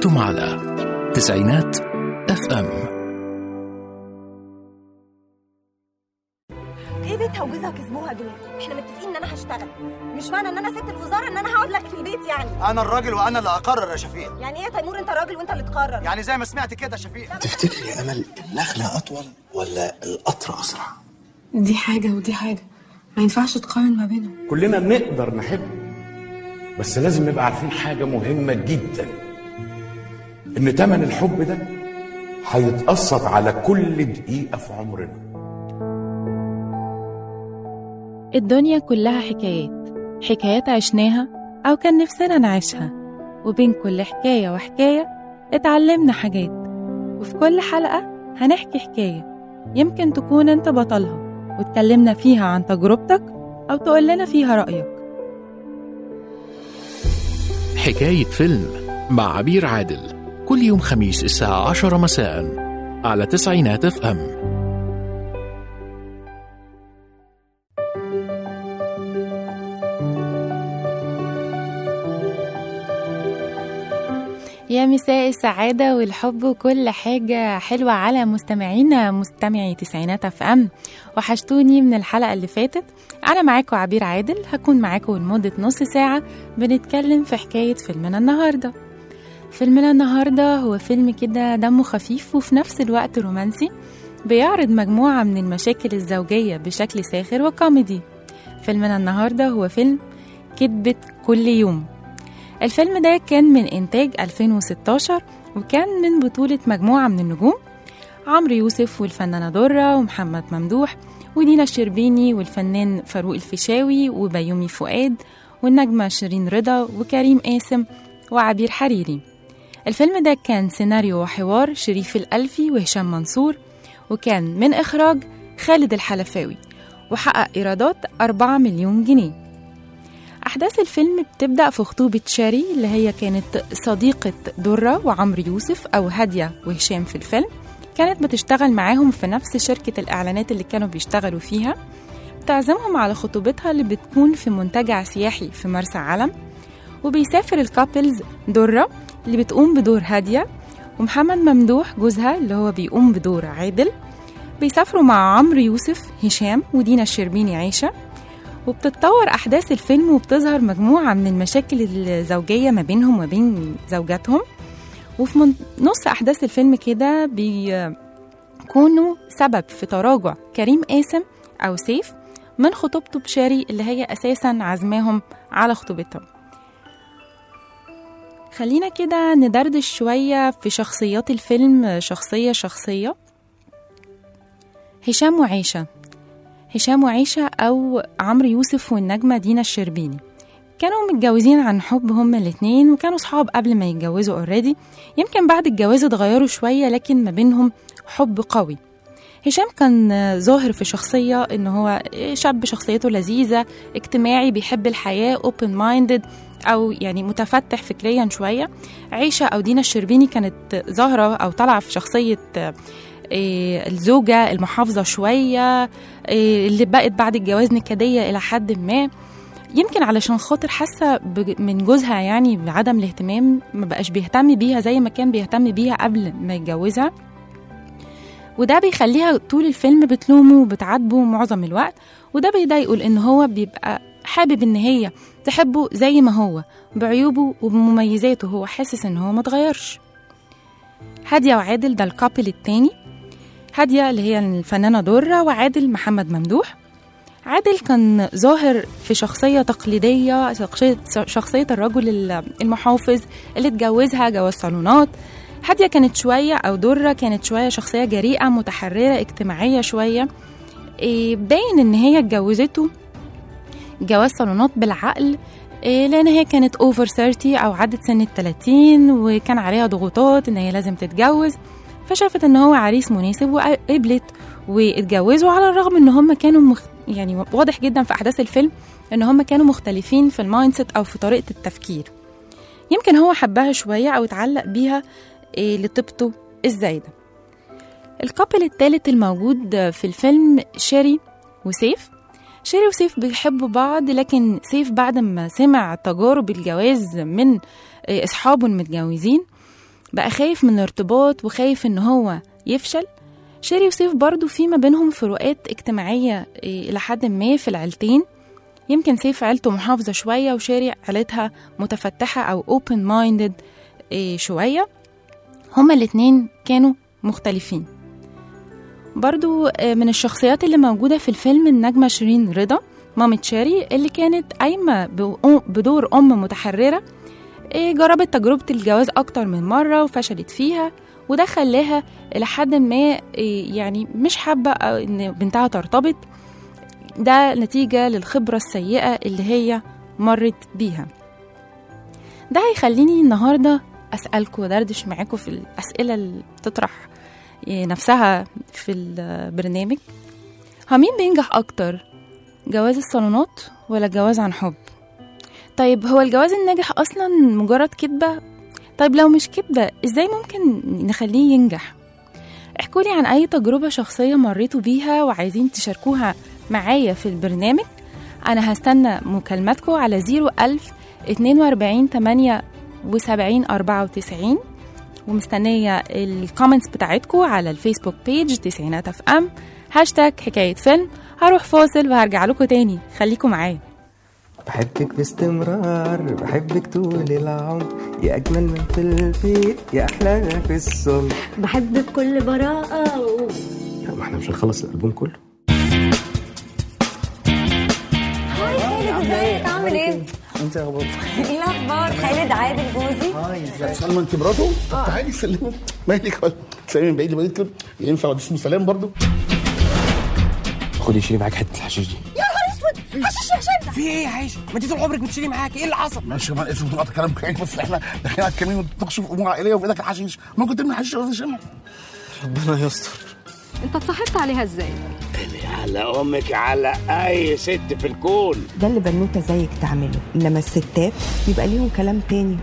أنتم على تسعينات اف ام ايه بيتها وجوزها كسبوها دول احنا متفقين ان انا هشتغل مش معنى ان انا سبت الوزاره ان انا هقعد لك في البيت يعني انا الراجل وانا اللي اقرر يا شفيق يعني ايه يا تيمور انت راجل وانت اللي تقرر يعني زي ما سمعت كده يا شفيق تفتكر يا امل النخله اطول ولا القطر اسرع دي حاجة ودي حاجة ما ينفعش تقارن ما بينهم كلنا نقدر نحب بس لازم نبقى عارفين حاجة مهمة جدا إن تمن الحب ده هيتقسط على كل دقيقة في عمرنا الدنيا كلها حكايات حكايات عشناها أو كان نفسنا نعيشها وبين كل حكاية وحكاية اتعلمنا حاجات وفي كل حلقة هنحكي حكاية يمكن تكون انت بطلها واتكلمنا فيها عن تجربتك أو تقولنا فيها رأيك حكاية فيلم مع عبير عادل كل يوم خميس الساعة عشرة مساء على تسعينات اف ام يا مساء السعادة والحب وكل حاجة حلوة على مستمعينا مستمعي تسعينات اف ام وحشتوني من الحلقة اللي فاتت أنا معاكم عبير عادل هكون معاكم لمدة نص ساعة بنتكلم في حكاية فيلمنا النهاردة فيلمنا النهاردة هو فيلم كده دمه خفيف وفي نفس الوقت رومانسي بيعرض مجموعة من المشاكل الزوجية بشكل ساخر وكوميدي فيلمنا النهاردة هو فيلم كدبة كل يوم الفيلم ده كان من إنتاج 2016 وكان من بطولة مجموعة من النجوم عمرو يوسف والفنانة درة ومحمد ممدوح ودينا الشربيني والفنان فاروق الفيشاوي وبيومي فؤاد والنجمة شيرين رضا وكريم قاسم وعبير حريري الفيلم ده كان سيناريو وحوار شريف الألفي وهشام منصور وكان من إخراج خالد الحلفاوي وحقق إيرادات 4 مليون جنيه أحداث الفيلم بتبدأ في خطوبة شاري اللي هي كانت صديقة درة وعمرو يوسف أو هادية وهشام في الفيلم كانت بتشتغل معاهم في نفس شركة الإعلانات اللي كانوا بيشتغلوا فيها بتعزمهم على خطوبتها اللي بتكون في منتجع سياحي في مرسى علم وبيسافر الكابلز درة اللي بتقوم بدور هادية ومحمد ممدوح جوزها اللي هو بيقوم بدور عادل بيسافروا مع عمرو يوسف هشام ودينا الشربيني عيشة وبتتطور أحداث الفيلم وبتظهر مجموعة من المشاكل الزوجية ما بينهم وبين زوجاتهم وفي من- نص أحداث الفيلم كده بيكونوا سبب في تراجع كريم قاسم أو سيف من خطوبته بشاري اللي هي أساسا عزماهم على خطوبتهم خلينا كده ندردش شوية في شخصيات الفيلم شخصية شخصية هشام وعيشة هشام وعيشة أو عمرو يوسف والنجمة دينا الشربيني كانوا متجوزين عن حب هما الاتنين وكانوا صحاب قبل ما يتجوزوا اوريدي يمكن بعد الجواز اتغيروا شوية لكن ما بينهم حب قوي هشام كان ظاهر في شخصية إن هو شاب شخصيته لذيذة اجتماعي بيحب الحياة open minded أو يعني متفتح فكريا شوية عيشة أو دينا الشربيني كانت ظاهرة أو طالعة في شخصية إيه، الزوجة المحافظة شوية إيه، اللي بقت بعد الجواز نكدية إلى حد ما يمكن علشان خاطر حاسة بج- من جوزها يعني بعدم الاهتمام ما بقاش بيهتم بيها زي ما كان بيهتم بيها قبل ما يتجوزها وده بيخليها طول الفيلم بتلومه وبتعاتبه معظم الوقت وده بيضايقه لان هو بيبقى حابب ان هي تحبه زي ما هو بعيوبه وبمميزاته هو حاسس ان هو متغيرش هادية وعادل ده الكابل التاني هادية اللي هي الفنانة درة وعادل محمد ممدوح عادل كان ظاهر في شخصية تقليدية شخصية, شخصية الرجل ال- المحافظ اللي اتجوزها جواز صالونات هادية كانت شوية أو درة كانت شوية شخصية جريئة متحررة اجتماعية شوية إيه، باين إن هي اتجوزته جواز صالونات بالعقل إيه، لأن هي كانت أوفر 30 أو عدت سن ال 30 وكان عليها ضغوطات إن هي لازم تتجوز فشافت إن هو عريس مناسب وقبلت واتجوزوا على الرغم إن هم كانوا مخ... يعني واضح جدا في أحداث الفيلم إن هم كانوا مختلفين في المايند سيت أو في طريقة التفكير يمكن هو حبها شوية أو اتعلق بيها إيه، لطيبته الزايدة الكابل الثالث الموجود في الفيلم شيري وسيف شيري وسيف بيحبوا بعض لكن سيف بعد ما سمع تجارب الجواز من أصحابه المتجوزين بقى خايف من الارتباط وخايف ان هو يفشل شيري وسيف برضو في ما بينهم فروقات اجتماعية إيه، إلى حد ما في العيلتين يمكن سيف عيلته محافظة شوية وشيري عيلتها متفتحة أو open minded إيه، شوية هما الاتنين كانوا مختلفين برضو آه، من الشخصيات اللي موجودة في الفيلم النجمة شيرين رضا مامة شيري اللي كانت قايمة بأ- بدور أم متحررة آه، جربت تجربة الجواز أكتر من مرة وفشلت فيها وده خلاها إلى حد ما آه، يعني مش حابة آه، إن بنتها ترتبط ده نتيجة للخبرة السيئة اللي هي مرت بيها ده هيخليني النهاردة أسألكم ودردش معاكم في الأسئلة اللي بتطرح آه، نفسها في البرنامج هو مين بينجح أكتر جواز الصالونات ولا الجواز عن حب طيب هو الجواز الناجح أصلا مجرد كدبة طيب لو مش كدبة إزاي ممكن نخليه ينجح احكولي عن أي تجربة شخصية مريتوا بيها وعايزين تشاركوها معايا في البرنامج أنا هستنى مكالماتكم على 01000 42 78 94 ومستنية الكومنتس بتاعتكم على الفيسبوك بيج تسعينات اف ام هاشتاج حكاية فيلم هروح فاصل وهرجع لكم تاني خليكم معايا بحبك باستمرار بحبك طول العمر يا أجمل من في البيت يا أحلى ما في الصبح بحبك بكل براءة و... ما احنا مش هنخلص الألبوم كله هاي خالد ازيك عامل ايه؟ انت يا بابا ايه الاخبار؟ خالد عادل جوزي سلمى انت مراته؟ طب تعالي سلمي مالك ولا تسلمي من بعيد لبعيد كده ينفع وده اسمه سلام برضه؟ خدي شيلي معاك حتة الحشيش دي يا نهار اسود حشيش يا هشام في ايه يا عايشة؟ ما انت طول عمرك بتشيلي معاك ايه اللي حصل؟ ماشي يا مان اسم بتقطع كلام كويس بس احنا داخلين على الكمين وتناقشوا في امور عائليه وفي ايدك الحشيش ممكن ترمي الحشيش ولا تشم ربنا يستر انت اتصاحبت عليها ازاي؟ على امك على اي ست في الكون ده اللي بنوته زيك تعمله انما الستات يبقى ليهم كلام تاني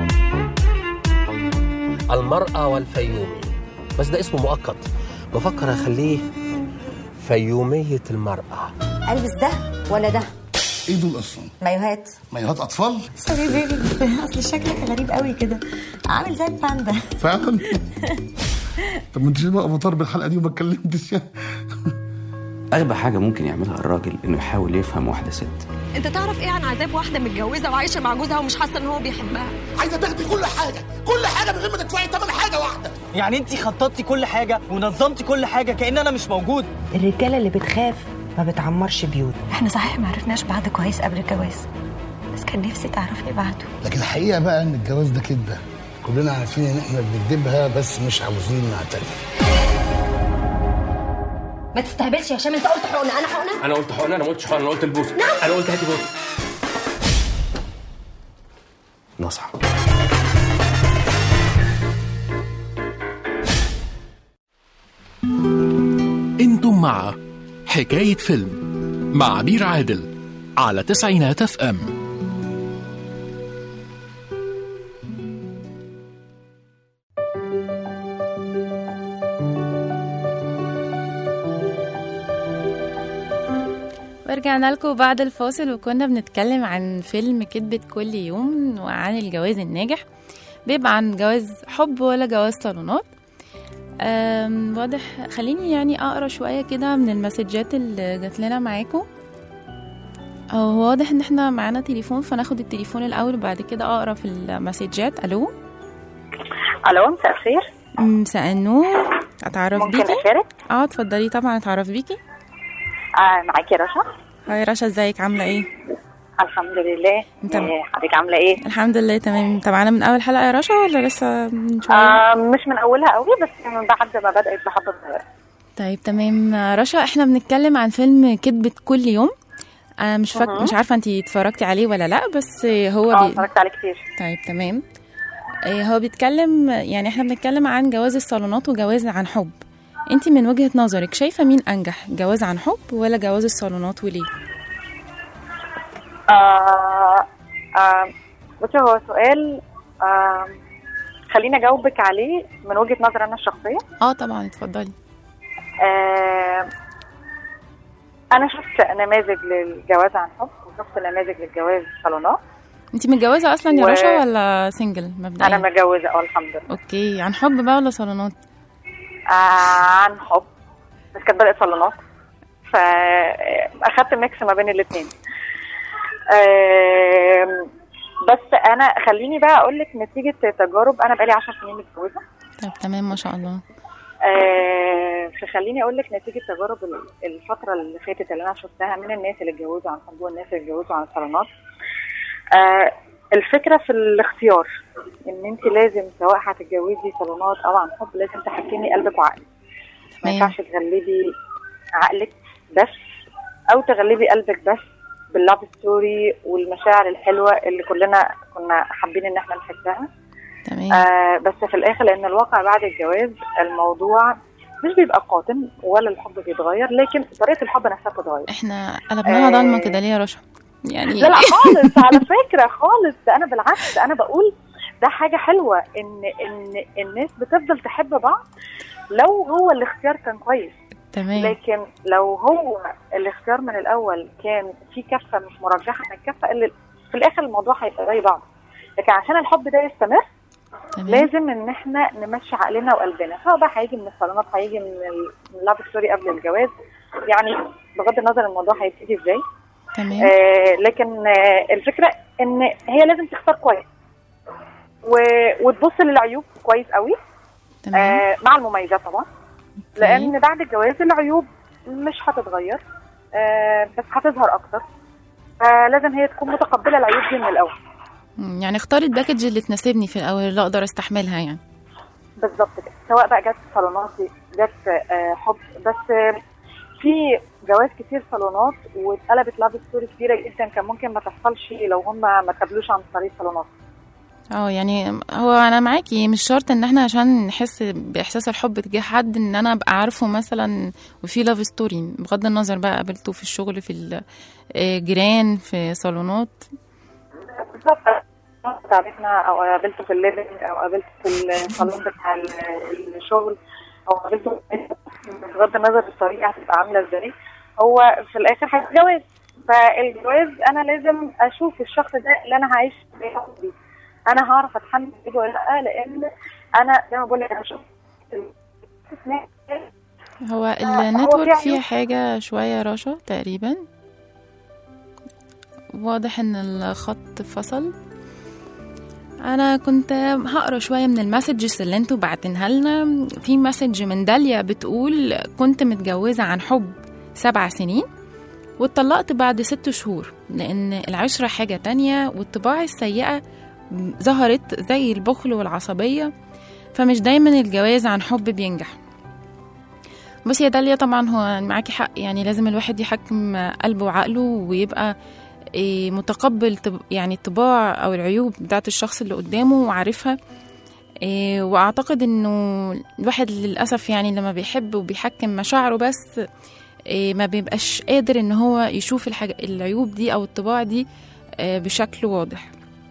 المرأة والفيومي بس ده اسمه مؤقت بفكر اخليه فيومية المرأة البس ده ولا ده؟ ايه دول اصلا؟ مايوهات مايوهات اطفال؟ سوري بيبي بس اصل شكلك غريب قوي كده عامل زي الباندا فعلا طب ما انت بقى افاتار بالحلقه دي وما اتكلمتش أغبى حاجة ممكن يعملها الراجل إنه يحاول يفهم واحدة ست انت تعرف ايه عن عذاب واحده متجوزه وعايشه مع جوزها ومش حاسه ان هو بيحبها عايزه تاخدي كل حاجه كل حاجه من غير ما تدفعي ثمن حاجه واحده يعني انت خططتي كل حاجه ونظمتي كل حاجه كأن انا مش موجود الرجاله اللي بتخاف ما بتعمرش بيوت احنا صحيح ما عرفناش بعض كويس قبل الجواز بس كان نفسي تعرفني بعده لكن الحقيقه بقى ان الجواز ده كده كلنا عارفين ان احنا بنكدبها بس مش عاوزين نعترف ما تستهبلش يا هشام انت قلت حقنه انا حقنه انا قلت حقن انا ما قلتش حقن انا قلت البوس انا قلت هاتي بوس نصح انتم مع حكاية فيلم مع عبير عادل على تسعينات اف ام ورجعنا لكم بعد الفاصل وكنا بنتكلم عن فيلم كذبة كل يوم وعن الجواز الناجح بيبقى عن جواز حب ولا جواز صالونات أم، واضح خليني يعني اقرا شويه كده من المسجات اللي جات لنا معاكم هو واضح ان احنا معانا تليفون فناخد التليفون الاول وبعد كده اقرا في المسجات الو الو مساء الخير مساء النور اتعرف ممكن بيكي أشارك؟ اه اتفضلي طبعا اتعرف بيكي آه معاكي رشا هاي رشا ازيك عامله ايه الحمد لله انت- إيه، حضرتك عامله ايه الحمد لله تمام تابعانا من اول حلقه يا رشا ولا لسه من شويه آه مش من اولها قوي بس من بعد ما بدات بحبه صغيره طيب تمام رشا احنا بنتكلم عن فيلم كذبة كل يوم انا مش فاك... مهم. مش عارفه انتي اتفرجتي عليه ولا لا بس هو اه بي... اتفرجت عليه كتير طيب تمام آه، هو بيتكلم يعني احنا بنتكلم عن جواز الصالونات وجواز عن حب انتي من وجهة نظرك شايفة مين انجح جواز عن حب ولا جواز الصالونات وليه آه آه بصي هو سؤال آه خليني اجاوبك عليه من وجهه نظري انا الشخصيه اه طبعا اتفضلي آه انا شفت نماذج للجواز عن حب وشفت نماذج للجواز صالونات انت متجوزه اصلا يا و- رشا ولا سنجل مبدئيا انا متجوزه اه الحمد لله اوكي عن حب بقى ولا صالونات آه عن حب بس كانت بدات صالونات فاخدت ميكس ما بين الاثنين بس انا خليني بقى اقول لك نتيجه تجارب انا بقالي 10 سنين متجوزه طب تمام ما شاء الله آه، فخليني اقول لك نتيجه تجارب ال- الفتره اللي فاتت اللي انا شفتها من الناس اللي اتجوزوا عن حب والناس اللي اتجوزوا عن صالونات آه، الفكره في الاختيار ان انت لازم سواء هتتجوزي صالونات او عن حب لازم تحكمي قلبك وعقلك ما تمام. ينفعش تغلبي عقلك بس او تغلبي قلبك بس باللاف ستوري والمشاعر الحلوه اللي كلنا كنا حابين ان احنا نحسها تمام آه بس في الاخر لان الواقع بعد الجواز الموضوع مش بيبقى قاتم ولا الحب بيتغير لكن طريقه الحب نفسها بتتغير احنا قلبناها آه. ضلمه كده ليه يا رشا يعني لا لا خالص على فكره خالص ده انا بالعكس ده انا بقول ده حاجه حلوه ان ان الناس بتفضل تحب بعض لو هو الاختيار كان كويس تمام لكن لو هو الاختيار من الاول كان في كفه مش مرجحه من الكفه اللي في الاخر الموضوع هيبقى زي بعض لكن عشان الحب ده يستمر تمام. لازم ان احنا نمشي عقلنا وقلبنا سواء بقى هيجي من الصالونات هيجي من ال- من اللاف ستوري قبل الجواز يعني بغض النظر الموضوع هيبتدي ازاي تمام آه لكن آه الفكره ان هي لازم تختار كويس و... وتبص للعيوب كويس قوي تمام آه مع المميزات طبعا لان بعد الجواز العيوب مش هتتغير آه بس هتظهر اكتر فلازم هي تكون متقبله العيوب دي من الاول مم، يعني اختار الباكج اللي تناسبني في الاول اللي اقدر استحملها يعني بالظبط كده سواء بقى جت صالونات جت آه حب بس آه في جواز كتير صالونات واتقلبت لاف ستوري كتيره جدا كان ممكن ما تحصلش لو هم ما تقابلوش عن طريق صالونات اه يعني هو انا معاكي مش شرط ان احنا عشان نحس باحساس الحب تجاه حد ان انا ابقى عارفه مثلا وفي لاف ستوري بغض النظر بقى قابلته في الشغل في الجيران في صالونات بالظبط تعرفنا او قابلته في الليفنج او قابلته في الصالون بتاع ال- الشغل او قابلته بغض النظر الطريقه هتبقى عامله ازاي هو في الاخر هيبقى جواز فالجواز انا لازم اشوف الشخص ده اللي انا هعيش بيه انا هعرف اتحمل ايده ولا لا لان انا زي ما بقول لك انا شفت هو هو النتورك في فيها عيوب. حاجة شوية رشا تقريبا واضح ان الخط فصل انا كنت هقرا شويه من المسجز اللي انتوا بعتينها لنا في مسج من داليا بتقول كنت متجوزه عن حب سبع سنين واتطلقت بعد ست شهور لان العشره حاجه تانية والطباع السيئه ظهرت زي البخل والعصبيه فمش دايما الجواز عن حب بينجح بصي يا داليا طبعا هو معاكي حق يعني لازم الواحد يحكم قلبه وعقله ويبقى إيه، متقبل طب- يعني الطباع او العيوب بتاعت الشخص اللي قدامه وعارفها إيه، واعتقد انه الواحد للاسف يعني لما بيحب وبيحكم مشاعره بس إيه، ما بيبقاش قادر ان هو يشوف الحاجة العيوب دي او الطباع دي آه، بشكل واضح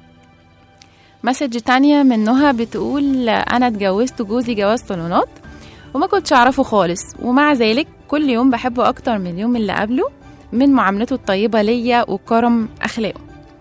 مسج تانية من نهى بتقول أنا اتجوزت جوزي جواز صالونات وما كنتش أعرفه خالص ومع ذلك كل يوم بحبه أكتر من اليوم اللي قبله من معاملته الطيبة ليا وكرم أخلاقه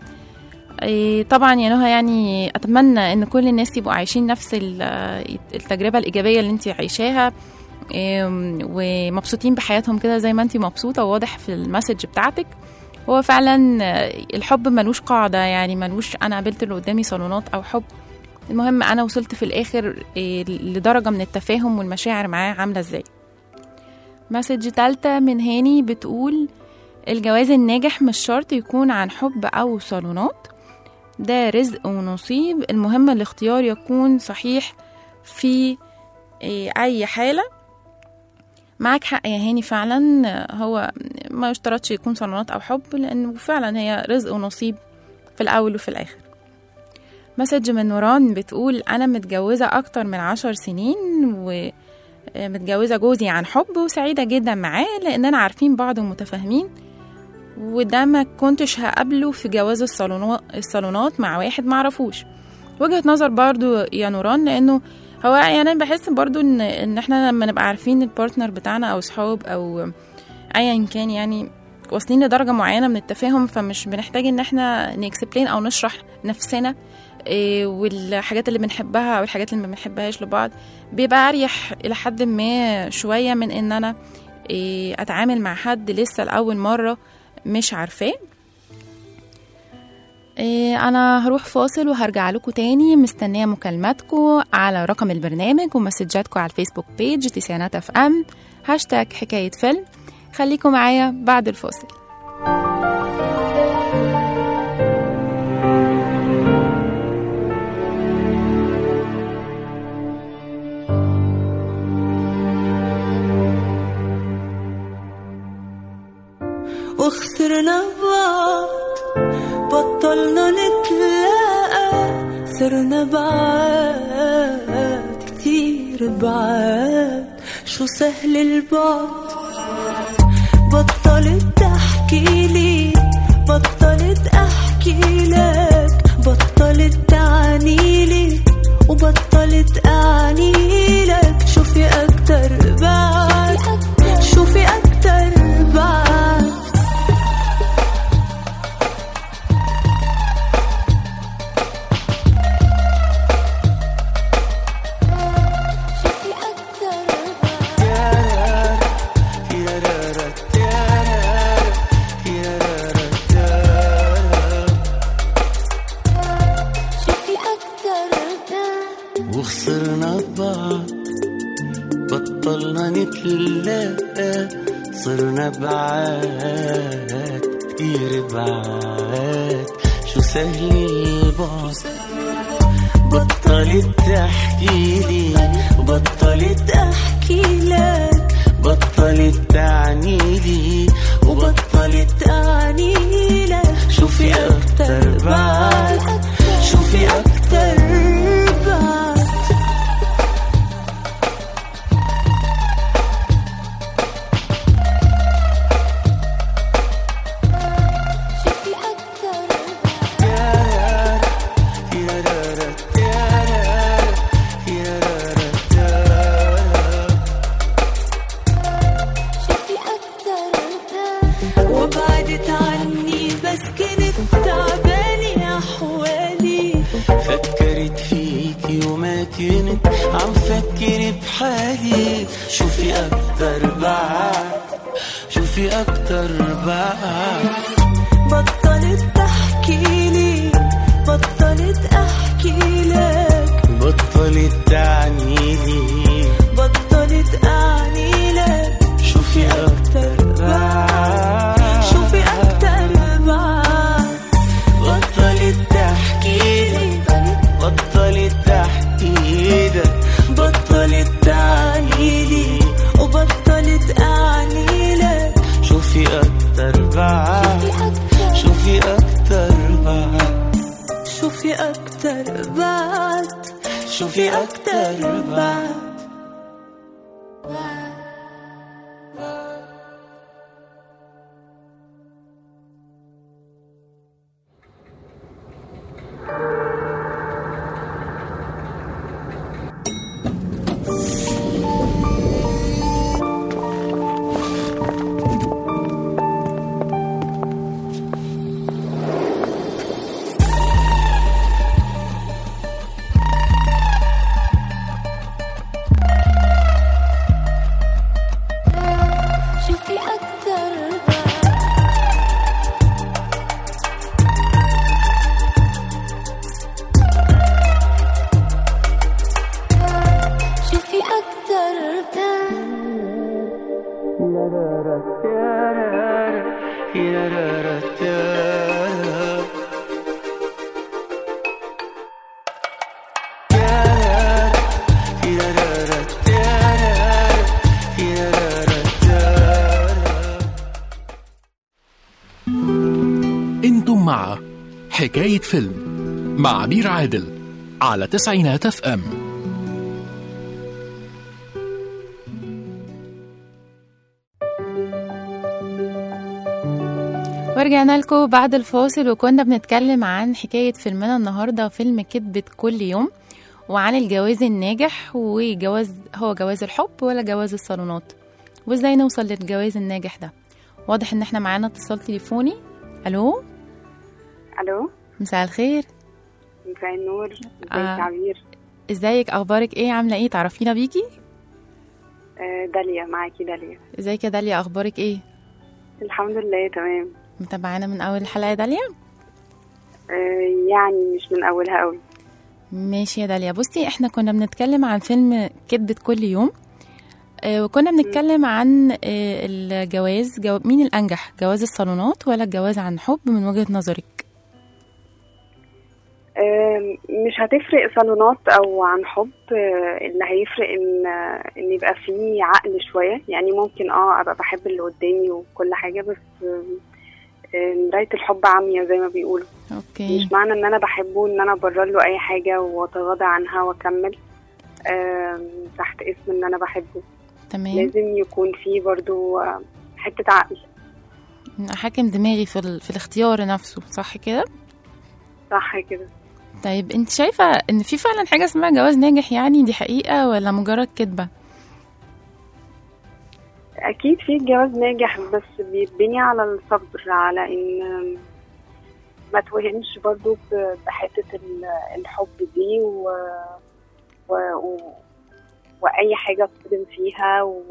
إيه، طبعا يا نهى يعني أتمنى إن كل الناس يبقوا عايشين نفس ال- التجربة الإيجابية اللي انت عايشاها إيه، ومبسوطين بحياتهم كده زي ما انت مبسوطة وواضح في المسج بتاعتك هو فعلا آه، الحب ملوش قاعدة يعني ملوش أنا قابلت اللي قدامي صالونات أو حب المهم أنا وصلت في الآخر آه، لدرجة من التفاهم والمشاعر معاه عاملة ازاي مسج تالتة من هاني بتقول الجواز الناجح مش شرط يكون عن حب أو صالونات ده رزق ونصيب المهم الاختيار يكون صحيح في آه، أي حالة معاك حق يا هاني فعلا آه، هو ما يشترطش يكون صالونات أو حب لأنه فعلا هي رزق ونصيب في الأول وفي الآخر مسج من نوران بتقول أنا متجوزة أكتر من عشر سنين ومتجوزة جوزي عن حب وسعيدة جدا معاه لأننا عارفين بعض ومتفاهمين وده ما كنتش هقابله في جواز الصالونات, الصالونات مع واحد معرفوش وجهة نظر برضو يا نوران لأنه هو يعني أنا بحس برضو إن, إن إحنا لما نبقى عارفين البارتنر بتاعنا أو صحاب أو أيا كان يعني واصلين لدرجة معينة من التفاهم فمش بنحتاج إن إحنا نكسبلين أو نشرح نفسنا إيه، والحاجات اللي بنحبها او الحاجات اللي ما بنحبهاش لبعض بيبقى اريح الى حد ما شويه من ان انا إيه، اتعامل مع حد لسه لاول مره مش عارفاه إيه، انا هروح فاصل وهرجع لكم تاني مستنيه مكالماتكم على رقم البرنامج ومسجاتكم على الفيسبوك بيج تسعينات اف ام هاشتاج حكايه فيلم خليكم معايا بعد الفاصل وخسرنا بعض بطلنا نتلاقى صرنا بعاد كتير بعاد شو سهل البعد بطلت تحكي لي بطلت احكي لك بطلت تعني لي وبطلت اعني لك شوفي اكتر بعد شوفي اكتر بعد وخسرنا بعض بطلنا نتلاقى صرنا بعاد كتير بعاد شو سهل البعد بطلت تحكي لي بطلت احكي لك بطلت تعني لي وبطلت اعني لك شوفي اكتر بعد شوفي اكتر بعد وبعدت عني بس كنت تعبانة أحوالي فكرت فيكي وما كنت عم فكر بحالي شوفي اكتر بعد شوفي اكتر بعد بطلت تحكي لي بطلت أحكي لك بطلت تعني لي بطلت أعني لك شوفي اكتر بعد شوفي أكتر بعد بطلت تحكي لي بطلت تحكي لك بطلت تعني لي وبطلت أعني لك شوفي اكتر بعد شوفي اكتر بعد شوفي أكتر بعد شوفي اكتر بعد شوفي أكتر شوفي أكتر انتم مع حكاية فيلم مع عبير عادل على تسعينات اف ام ورجعنا لكم بعد الفاصل وكنا بنتكلم عن حكاية فيلمنا النهاردة فيلم كذبة كل يوم وعن الجواز الناجح وجواز هو جواز الحب ولا جواز الصالونات وازاي نوصل للجواز الناجح ده واضح ان احنا معانا اتصال تليفوني الو الو مساء الخير مساء النور ازيك آه. يا عبير ازيك اخبارك ايه عامله ايه تعرفينا بيكي آه، داليا معاكي داليا ازيك يا داليا اخبارك ايه الحمد لله تمام متابعانا من اول الحلقه يا داليا آه، يعني مش من اولها قوي ماشي يا داليا بصي احنا كنا بنتكلم عن فيلم كذبة كل يوم آه، وكنا بنتكلم عن آه، الجواز جو... مين الأنجح جواز الصالونات ولا الجواز عن حب من وجهة نظرك آم، مش هتفرق صالونات او عن حب آه، اللي هيفرق ان آه، ان يبقى فيه عقل شويه يعني ممكن اه ابقى بحب اللي قدامي وكل حاجه بس آم، آه، مرايه الحب عمياء زي ما بيقولوا اوكي مش معنى ان انا بحبه ان انا ابرر له اي حاجه واتغاضى عنها واكمل آم، تحت اسم ان انا بحبه تمام لازم يكون فيه برضو آه، حته عقل احاكم دماغي في, ال... في الاختيار نفسه صح كده صح كده طيب انت شايفة ان في فعلا حاجة اسمها جواز ناجح يعني دي حقيقة ولا مجرد كذبة اكيد في جواز ناجح بس بيتبني على الصبر على ان ما توهمش برضو ب- بحتة ال- الحب دي و... و... و... واي حاجة اتصدم فيها و...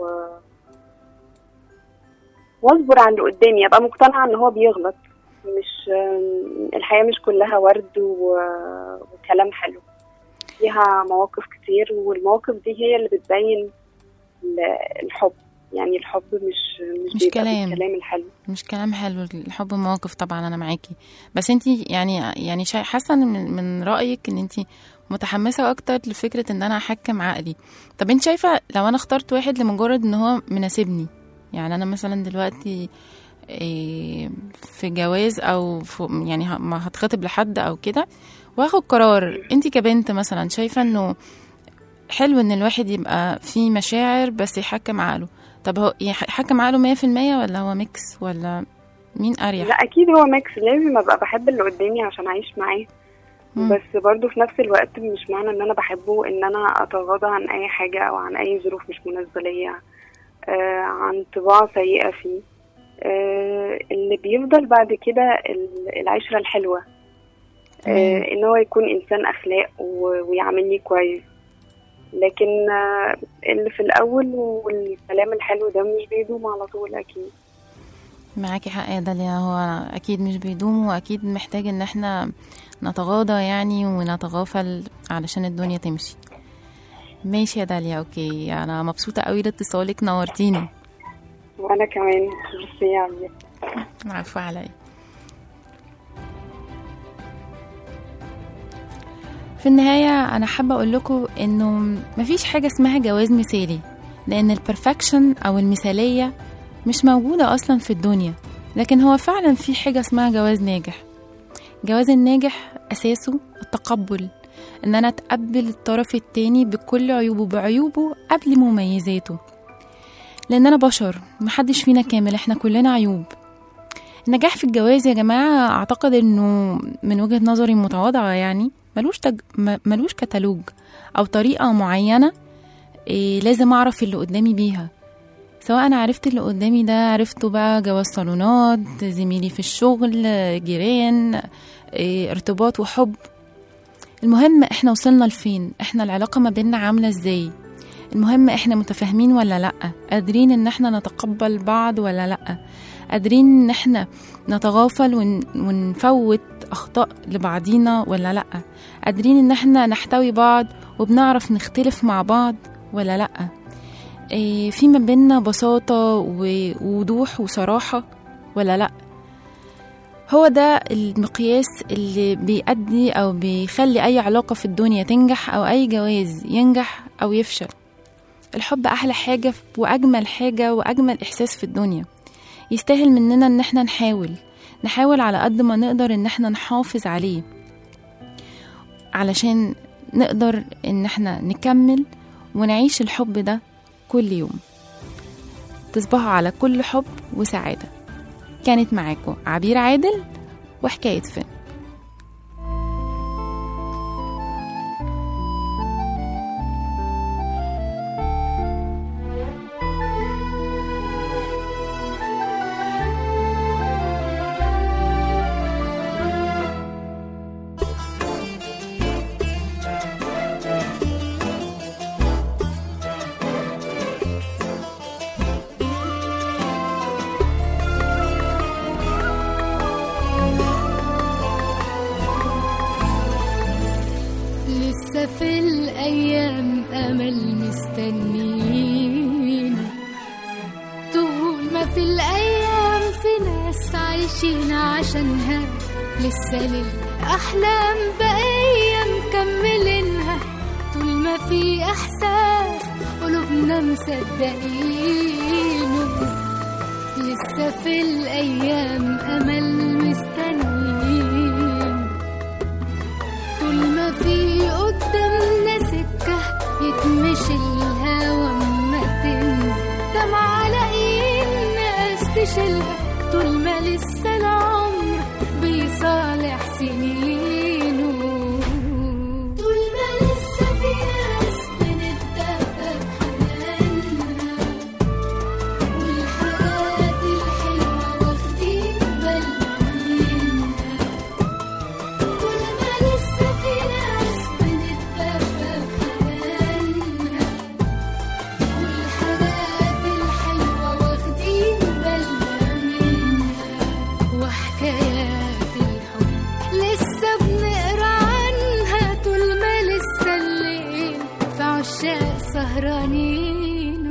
واصبر على اللي قدامي ابقى مقتنعة ان هو بيغلط مش الحياة مش كلها ورد و... وكلام حلو فيها مواقف كتير والمواقف دي هي اللي بتبين ال- الحب يعني الحب مش مش, مش بيبقى كلام. بالكلام الحلو مش كلام حلو الحب مواقف طبعا انا معاكي بس انت يعني يعني شاي- حاسه إن من, من رايك ان انت متحمسه اكتر لفكره ان انا احكم عقلي طب انت شايفه لو انا اخترت واحد لمجرد ان هو مناسبني يعني انا مثلا دلوقتي إيه، في جواز او في يعني ه- ما هتخطب لحد او كده واخد قرار انت كبنت مثلا شايفه انه حلو ان الواحد يبقى فيه مشاعر بس يحكم عقله طب هو يح- يحكم عقله مية في المية ولا هو ميكس ولا مين أريح لا اكيد هو ميكس لازم ابقى بحب اللي قدامي عشان اعيش معاه مم. بس برضو في نفس الوقت مش معنى ان انا بحبه ان انا اتغاضى عن اي حاجة او عن اي ظروف مش مناسبة ليا آه عن طباع سيئة فيه آه اللي بيفضل بعد كده ال- العشرة الحلوة آه ان هو يكون انسان اخلاق و- ويعاملني كويس لكن آه اللي في الاول والكلام الحلو ده مش بيدوم على طول اكيد معاكي حق يا داليا هو أكيد مش بيدوم وأكيد محتاج إن احنا نتغاضى يعني ونتغافل علشان الدنيا تمشي ماشي يا داليا أوكي أنا مبسوطة قوي لاتصالك نورتيني وانا كمان ميرسي يا عمي عارفة عليا في النهاية أنا حابة أقول لكم إنه مفيش حاجة اسمها جواز مثالي لأن البرفكشن أو المثالية مش موجودة أصلا في الدنيا لكن هو فعلا في حاجة اسمها جواز ناجح جواز الناجح أساسه التقبل إن أنا أتقبل الطرف التاني بكل عيوبه بعيوبه قبل مميزاته لأن أنا بشر محدش فينا كامل إحنا كلنا عيوب النجاح في الجواز يا جماعة أعتقد إنه من وجهة نظري المتواضعة يعني ملوش تج... م- ملوش كتالوج أو طريقة معينة إيه لازم أعرف اللي قدامي بيها سواء أنا عرفت اللي قدامي ده عرفته بقى جواز صالونات زميلي في الشغل جيران إيه ارتباط وحب المهم احنا وصلنا لفين احنا العلاقة ما بيننا عاملة ازاي المهم احنا متفاهمين ولا لأ قادرين ان احنا نتقبل بعض ولا لأ قادرين ان احنا نتغافل ون... ونفوت اخطاء لبعضينا ولا لا قادرين ان احنا نحتوي بعض وبنعرف نختلف مع بعض ولا لا إيه في ما بيننا بساطة ووضوح وصراحة ولا لا هو ده المقياس اللي بيأدي أو بيخلي أي علاقة في الدنيا تنجح أو أي جواز ينجح أو يفشل الحب أحلى حاجة وأجمل حاجة وأجمل إحساس في الدنيا يستاهل مننا ان احنا نحاول نحاول على قد ما نقدر ان احنا نحافظ عليه علشان نقدر ان احنا نكمل ونعيش الحب ده كل يوم تصبحوا على كل حب وسعادة كانت معاكم عبير عادل وحكاية فيلم في الأيام أمل مستنيين طول ما في الأيام في ناس عايشين عشانها لسه للأحلام بقية مكملينها طول ما في إحساس قلوبنا مصدقينه لسه في الأيام أمل مستنيين طول ما في قدامنا سكة يتمشي الهوا ما تنزل دمعة لاقيين ناس تشيلها طول ما لسه العمر بيصالح سنينه طول ما لسه في ناس بنتدفى بحنانها والحاجات الحلوة واخدين بالنا منها طول ما لسه في ناس بنتدفى بحنانها والحاجات الحلوة واخدين بالنا منها وحكايات الحب لسه بنقرا عنها طول ما لسه الليل في عشاق سهرانين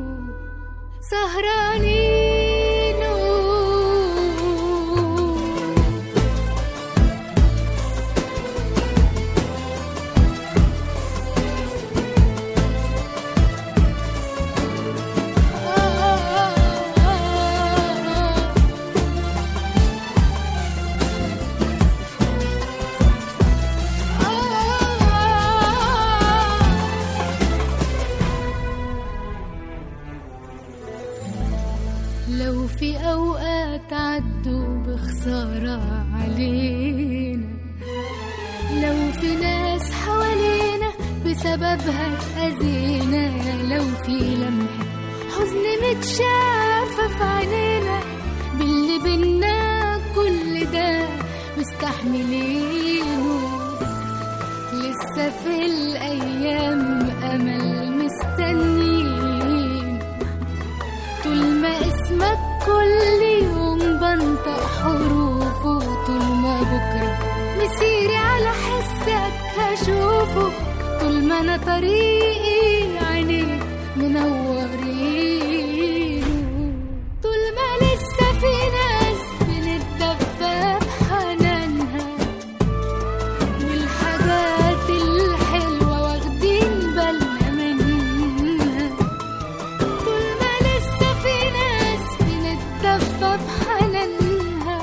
سهرانين لو في أوقات عدوا بخسارة علينا لو في ناس حوالينا بسببها اتأذينا لو في لمحة حزن متشافة في عينينا باللي بينا كل ده مستحملينه لسه في الأيام أمل مستنيين طول ما اسمك كل يوم بنطق حروفه طول ما بكرة مسيري على حسك هشوفه طول ما أنا طريقي عينيك منورين طول ما لسه في ناس بنتدفى بحنانها والحاجات الحلوة واخدين بالنا منها طول ما لسه في ناس بنتدفى بحنانها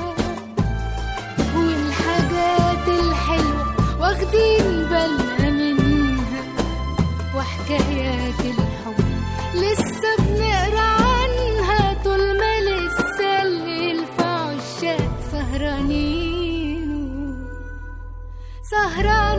والحاجات الحلوة واخدين بالنا منها وحكايات الحب لسه بنقرا عنها طول ما لسه الليل في عشاق سهرانين سهرانين